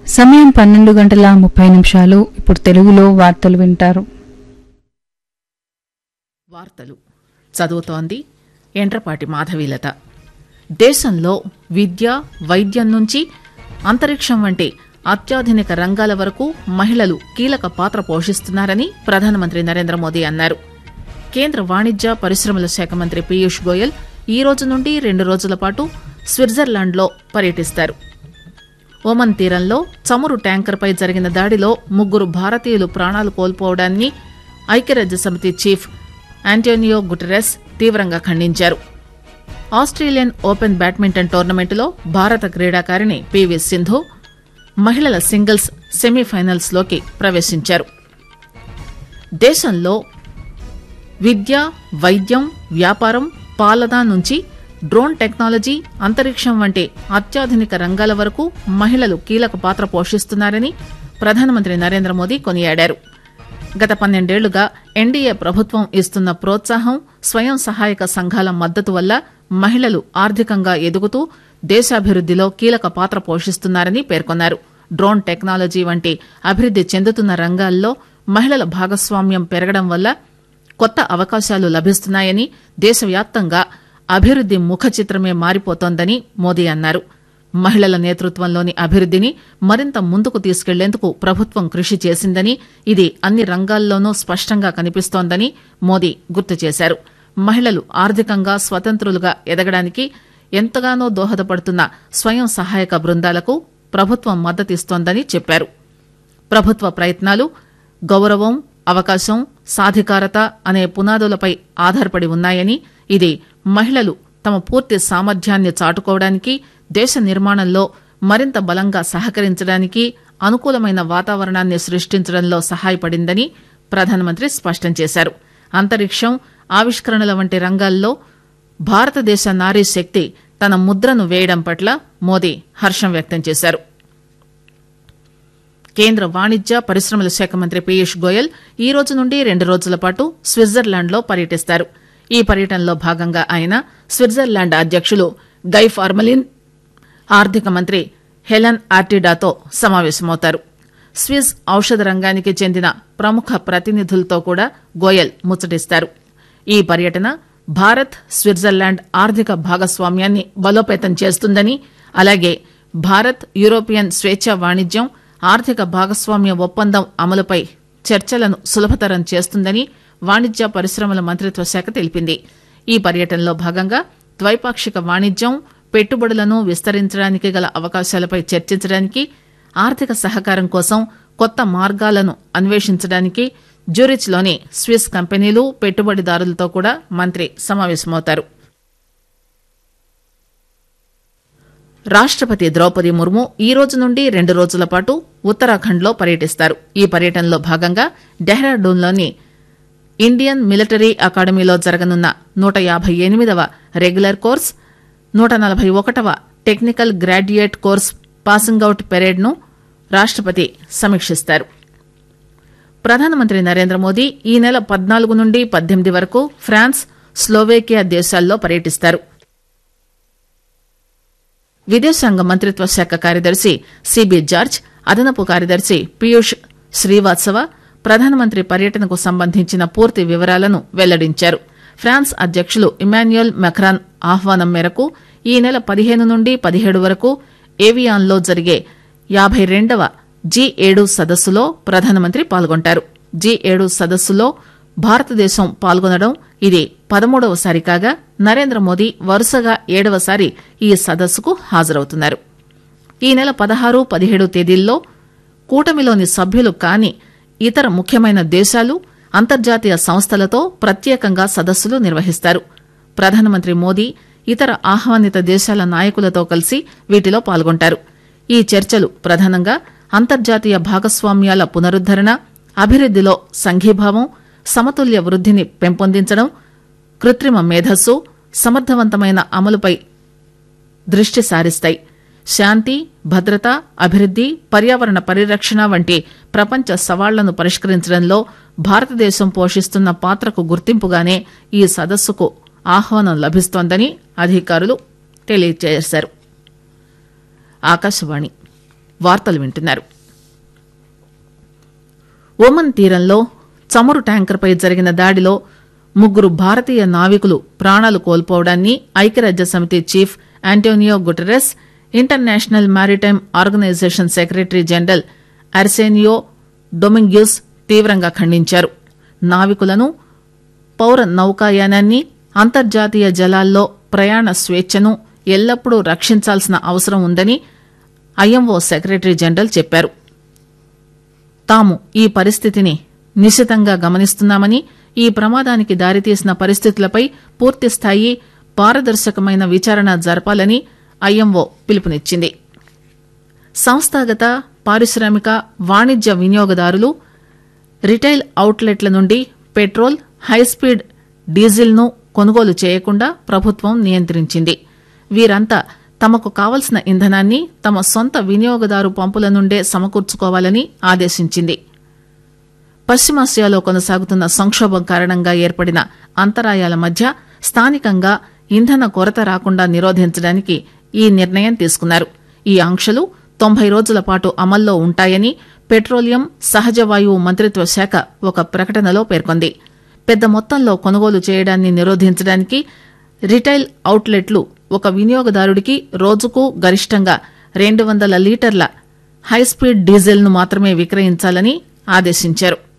సమయం పన్నెండు గంటల ముప్పై నిమిషాలు ఇప్పుడు తెలుగులో వార్తలు వింటారు వార్తలు చదువుతోంది ఎండ్రపాటి మాధవీలత దేశంలో విద్య వైద్యం నుంచి అంతరిక్షం వంటి అత్యాధునిక రంగాల వరకు మహిళలు కీలక పాత్ర పోషిస్తున్నారని ప్రధానమంత్రి నరేంద్ర మోదీ అన్నారు కేంద్ర వాణిజ్య పరిశ్రమల శాఖ మంత్రి పీయూష్ గోయల్ ఈ రోజు నుండి రెండు రోజుల పాటు స్విట్జర్లాండ్లో పర్యటిస్తారు ఒమన్ తీరంలో చమురు ట్యాంకర్పై జరిగిన దాడిలో ముగ్గురు భారతీయులు ప్రాణాలు కోల్పోవడాన్ని ఐక్యరాజ్య సమితి చీఫ్ ఆంటోనియో గుటెరస్ తీవ్రంగా ఖండించారు ఆస్ట్రేలియన్ ఓపెన్ బ్యాడ్మింటన్ టోర్నమెంటులో భారత క్రీడాకారిణి పివి సింధు మహిళల సింగిల్స్ సెమీఫైనల్స్ లోకి ప్రవేశించారు దేశంలో విద్య వైద్యం వ్యాపారం పాలన నుంచి డ్రోన్ టెక్నాలజీ అంతరిక్షం వంటి అత్యాధునిక రంగాల వరకు మహిళలు కీలక పాత్ర పోషిస్తున్నారని ప్రధానమంత్రి నరేంద్ర మోదీ కొనియాడారు గత పన్నెండేళ్లుగా ఎన్డీఏ ప్రభుత్వం ఇస్తున్న ప్రోత్సాహం స్వయం సహాయక సంఘాల మద్దతు వల్ల మహిళలు ఆర్థికంగా ఎదుగుతూ దేశాభివృద్దిలో కీలక పాత్ర పోషిస్తున్నారని పేర్కొన్నారు డ్రోన్ టెక్నాలజీ వంటి అభివృద్ది చెందుతున్న రంగాల్లో మహిళల భాగస్వామ్యం పెరగడం వల్ల కొత్త అవకాశాలు లభిస్తున్నాయని దేశవ్యాప్తంగా అభివృద్ది ముఖ చిత్రమే మారిపోతోందని మోదీ అన్నారు మహిళల నేతృత్వంలోని అభివృద్దిని మరింత ముందుకు తీసుకెళ్లేందుకు ప్రభుత్వం కృషి చేసిందని ఇది అన్ని రంగాల్లోనూ స్పష్టంగా కనిపిస్తోందని మోదీ గుర్తు చేశారు మహిళలు ఆర్థికంగా స్వతంత్రులుగా ఎదగడానికి ఎంతగానో దోహదపడుతున్న స్వయం సహాయక బృందాలకు ప్రభుత్వం మద్దతిస్తోందని చెప్పారు ప్రభుత్వ ప్రయత్నాలు గౌరవం అవకాశం సాధికారత అనే పునాదులపై ఆధారపడి ఉన్నాయని ఇది మహిళలు తమ పూర్తి సామర్థ్యాన్ని చాటుకోవడానికి దేశ నిర్మాణంలో మరింత బలంగా సహకరించడానికి అనుకూలమైన వాతావరణాన్ని సృష్టించడంలో సహాయపడిందని ప్రధానమంత్రి స్పష్టం చేశారు అంతరిక్షం ఆవిష్కరణల వంటి రంగాల్లో భారతదేశ నారీ శక్తి తన ముద్రను వేయడం పట్ల మోదీ హర్షం వ్యక్తం చేశారు కేంద్ర వాణిజ్య పరిశ్రమల శాఖ మంత్రి పీయూష్ గోయల్ ఈ రోజు నుండి రెండు రోజుల పాటు స్విట్జర్లాండ్లో పర్యటిస్తారు ఈ పర్యటనలో భాగంగా ఆయన స్విట్జర్లాండ్ అధ్యకులు గై ఫార్మలిన్ ఆర్థిక మంత్రి హెలన్ ఆర్టిడాతో సమావేశమవుతారు స్విస్ ఔషధ రంగానికి చెందిన ప్రముఖ ప్రతినిధులతో కూడా గోయల్ ముచ్చటిస్తారు ఈ పర్యటన భారత్ స్విట్జర్లాండ్ ఆర్థిక భాగస్వామ్యాన్ని బలోపేతం చేస్తుందని అలాగే భారత్ యూరోపియన్ స్వేచ్ఛ వాణిజ్యం ఆర్థిక భాగస్వామ్య ఒప్పందం అమలుపై చర్చలను సులభతరం చేస్తుందని వాణిజ్య పరిశ్రమల మంత్రిత్వ శాఖ తెలిపింది ఈ పర్యటనలో భాగంగా ద్వైపాక్షిక వాణిజ్యం పెట్టుబడులను విస్తరించడానికి గల అవకాశాలపై చర్చించడానికి ఆర్థిక సహకారం కోసం కొత్త మార్గాలను అన్వేషించడానికి జ్యూరిచ్లోని స్విస్ కంపెనీలు పెట్టుబడిదారులతో కూడా మంత్రి సమావేశమవుతారు రాష్టపతి ద్రౌపది ముర్ము ఈ రోజు నుండి రెండు రోజుల పాటు ఉత్తరాఖండ్లో పర్యటిస్తారు ఈ పర్యటనలో భాగంగా డెహ్రాడూన్లోని ఇండియన్ మిలిటరీ అకాడమీలో జరగనున్న నూట యాభై ఎనిమిదవ రెగ్యులర్ కోర్స్ నూట నలభై ఒకటవ technical graduate course passing out పెరేడ్ను రాష్టపతి సమీక్షిస్తారు ప్రధానమంత్రి నరేంద్ర మోదీ ఈ నెల పద్నాలుగు నుండి పద్దెనిమిది వరకు ఫ్రాన్స్ స్లోవేకియా దేశాల్లో పర్యటిస్తారు విదేశాంగ మంత్రిత్వ శాఖ కార్యదర్శి సిబి జార్జ్ అదనపు కార్యదర్శి పీయూష్ శ్రీవాత్సవ ప్రధానమంత్రి పర్యటనకు సంబంధించిన పూర్తి వివరాలను వెల్లడించారు ఫ్రాన్స్ అధ్యకులు ఇమాన్యుయల్ మెక్రాన్ ఆహ్వానం మేరకు ఈ నెల పదిహేను నుండి పదిహేడు వరకు ఏవియాన్లో జరిగే యాభై రెండవ జీ ఏడు సదస్సులో ప్రధానమంత్రి పాల్గొంటారు జీ ఏడు సదస్సులో భారతదేశం పాల్గొనడం ఇది పదమూడవసారి కాగా నరేంద్ర మోదీ వరుసగా ఏడవసారి ఈ సదస్సుకు హాజరవుతున్నారు ఈ నెల పదహారు పదిహేడు తేదీల్లో కూటమిలోని సభ్యులు కాని ఇతర ముఖ్యమైన దేశాలు అంతర్జాతీయ సంస్థలతో ప్రత్యేకంగా సదస్సులు నిర్వహిస్తారు ప్రధానమంత్రి మోదీ ఇతర ఆహ్వానిత దేశాల నాయకులతో కలిసి వీటిలో పాల్గొంటారు ఈ చర్చలు ప్రధానంగా అంతర్జాతీయ భాగస్వామ్యాల పునరుద్దరణ అభివృద్దిలో సంఘీభావం సమతుల్య వృద్దిని పెంపొందించడం కృత్రిమ మేధస్సు సమర్థవంతమైన అమలుపై దృష్టి సారిస్తాయి శాంతి భద్రత అభివృద్ది పర్యావరణ పరిరక్షణ వంటి ప్రపంచ సవాళ్లను పరిష్కరించడంలో భారతదేశం పోషిస్తున్న పాత్రకు గుర్తింపుగానే ఈ సదస్సుకు ఆహ్వానం లభిస్తోందని అధికారులు తెలియజేశారు ఆకాశవాణి వార్తలు వింటున్నారు ఒమన్ తీరంలో చమురు ట్యాంకర్పై జరిగిన దాడిలో ముగ్గురు భారతీయ నావికులు ప్రాణాలు కోల్పోవడాన్ని ఐక్యరాజ్య సమితి chief Antonio Guterres International Maritime Organization secretary general Arsenio Dominguez తీవ్రంగా ఖండించారు నావికులను పౌర నౌకాయానాన్ని అంతర్జాతీయ జలాల్లో ప్రయాణ స్వేచ్ఛను ఎల్లప్పుడూ రక్షించాల్సిన అవసరం ఉందని ఐఎంఓ సెక్రటరీ జనరల్ చెప్పారు తాము ఈ పరిస్థితిని నిశితంగా గమనిస్తున్నామని ఈ ప్రమాదానికి దారితీసిన పరిస్థితులపై పూర్తిస్థాయి పారదర్శకమైన విచారణ జరపాలని ఐఎంఓ పిలుపునిచ్చింది సంస్థాగత పారిశ్రామిక వాణిజ్య వినియోగదారులు రిటైల్ అవుట్లెట్ల నుండి పెట్రోల్ హైస్పీడ్ డీజిల్ ను కొనుగోలు చేయకుండా ప్రభుత్వం నియంత్రించింది వీరంతా తమకు కావలసిన ఇంధనాన్ని తమ సొంత వినియోగదారు పంపుల నుండే సమకూర్చుకోవాలని ఆదేశించింది పశ్చిమాసియాలో కొనసాగుతున్న సంక్షోభం కారణంగా ఏర్పడిన అంతరాయాల మధ్య స్థానికంగా ఇంధన కొరత రాకుండా నిరోధించడానికి ఈ నిర్ణయం తీసుకున్నారు ఈ ఆంక్షలు తొంభై రోజుల పాటు అమల్లో ఉంటాయని పెట్రోలియం సహజ వాయువు మంత్రిత్వ శాఖ ఒక ప్రకటనలో పేర్కొంది పెద్ద మొత్తంలో కొనుగోలు చేయడాన్ని నిరోధించడానికి రిటైల్ అవుట్లెట్లు ఒక వినియోగదారుడికి రోజుకు గరిష్టంగా రెండు వందల లీటర్ల హైస్పీడ్ డీజిల్ ను మాత్రమే విక్రయించాలని ఆదేశించారు